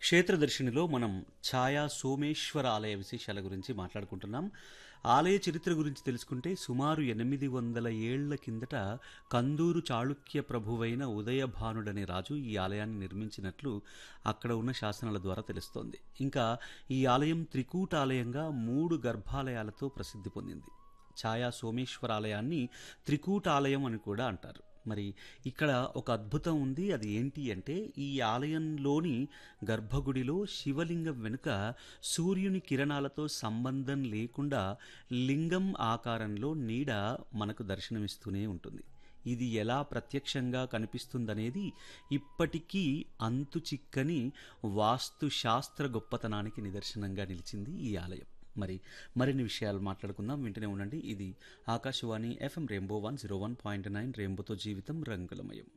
క్షేత్రదర్శినిలో మనం ఛాయా సోమేశ్వర ఆలయ విశేషాల గురించి మాట్లాడుకుంటున్నాం ఆలయ చరిత్ర గురించి తెలుసుకుంటే సుమారు ఎనిమిది వందల ఏళ్ల కిందట కందూరు చాళుక్య ప్రభువైన ఉదయభానుడనే రాజు ఈ ఆలయాన్ని నిర్మించినట్లు అక్కడ ఉన్న శాసనాల ద్వారా తెలుస్తోంది ఇంకా ఈ ఆలయం త్రికూటాలయంగా మూడు గర్భాలయాలతో ప్రసిద్ధి పొందింది ఛాయా సోమేశ్వరాలయాన్ని త్రికూటాలయం అని కూడా అంటారు మరి ఇక్కడ ఒక అద్భుతం ఉంది అది ఏంటి అంటే ఈ ఆలయంలోని గర్భగుడిలో శివలింగం వెనుక సూర్యుని కిరణాలతో సంబంధం లేకుండా లింగం ఆకారంలో నీడ మనకు దర్శనమిస్తూనే ఉంటుంది ఇది ఎలా ప్రత్యక్షంగా కనిపిస్తుందనేది ఇప్పటికీ అంతు చిక్కని వాస్తుశాస్త్ర గొప్పతనానికి నిదర్శనంగా నిలిచింది ఈ ఆలయం మరి మరిన్ని విషయాలు మాట్లాడుకుందాం వింటూనే ఉండండి ఇది Akashvani FM rainbow one zero one point nine రెయిన్బోతో జీవితం రంగులమయం